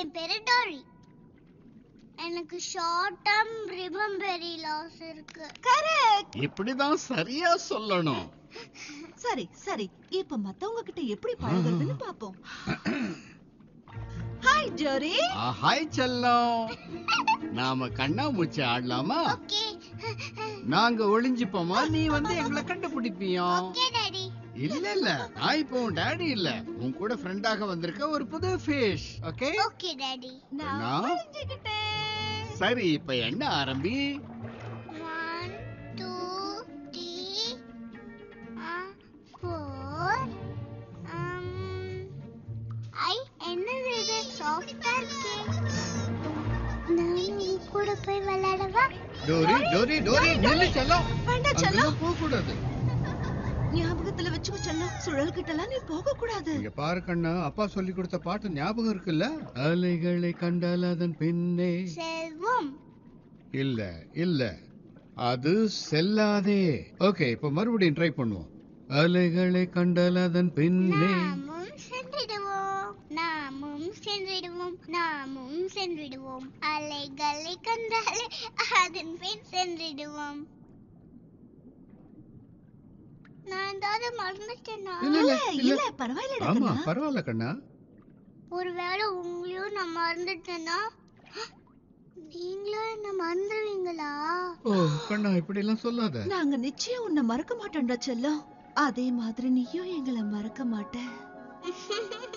என் பேரு டோரி எனக்கு short term memory loss இருக்கு கரெக்ட் இப்படிதான் சரியா சொல்லணும் சரி சரி இப்ப மத்தவங்க கிட்ட எப்படி பழகுறதுன்னு பாப்போம் ஹாய் ஜோரி ஆ, ஹாய் செல்லம் நாம கண்ணாமூச்சி ஆடலாமா ஓகே நாங்க ஒளிஞ்சுப்போமா நீ வந்து எங்களை கண்டுபிடிப்பியோ ஓகே டாடி இல்ல இல்ல நான் இப்போ உன் டாடி இல்ல உன் கூட ஃப்ரெண்டாக வந்திருக்க ஒரு புது ஃபிஷ் ஓகே ஓகே டாடி நான் அண்ணா. புரிஞ்சுக்கிட்டேன் சரி இப்ப என்ன ஆரம்பி ஒன் டூ த்ரீ ஃபோர் ஐ என்னது இது சாஃப்டா இருக்கே நானும் உன் கூட போய் விளையாடவா டோரி டோரி டோரி நில்லு செல்லம் வேண்டாம் செல்லம் அங்கெல்லாம் போக கூடாது ஞாபகத்துல வச்சுக்கோ செல்லம் சுழல் கிட்ட எல்லாம் நீ போக கூடாது இங்க பாரு கண்ணா அப்பா சொல்லி கொடுத்த பாட்டு ஞாபகம் இருக்குல்ல அலைகளை கண்டால் அதன் பின்னே செல்வம் இல்ல இல்ல அது செல்லாதே ஓகே இப்ப மறுபடியும் ட்ரை பண்ணுவோம் அலைகளை கண்டால் அதன் பின்னே நாமும் சென்றிடுவோம் நாமும் சென்றிடுவோம் நாமும் சென்றிடுவோம் அலைகளை கண்டாலே அதன் பின் சென்றிடுவோம் நான் ஏதாவது மறந்துட்டேனா இல்ல இல்ல இல்ல இல்ல இல்ல பரவாயில்லடா ஆமா கண்ணா. பரவாயில்ல கண்ணா ஒருவேளை உங்களையும் நான் மறந்துட்டேனா நீங்களும் என்ன மறந்துடுவீங்களா ஓ கண்ணா இப்படி எல்லாம் சொல்லாத நாங்க நிச்சயம் உன்னை மறக்க மாட்டோம்டா செல்லம் அதே மாதிரி நீயும் எங்களை மறக்க மாட்ட